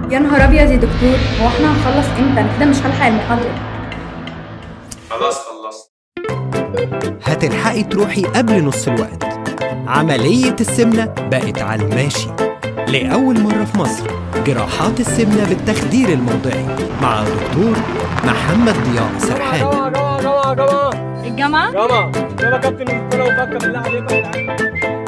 يا نهار ابيض يا دكتور هو احنا هنخلص امتى انا كده مش هلحق المحاضره خلاص خلصت هتلحقي تروحي قبل نص الوقت عملية السمنة بقت على الماشي لأول مرة في مصر جراحات السمنة بالتخدير الموضعي مع دكتور محمد ضياء سرحان جماعة جماعة جماعة الجامعه جماعة يلا كابتن الكرة وفكر بالله عليكم يا جدعان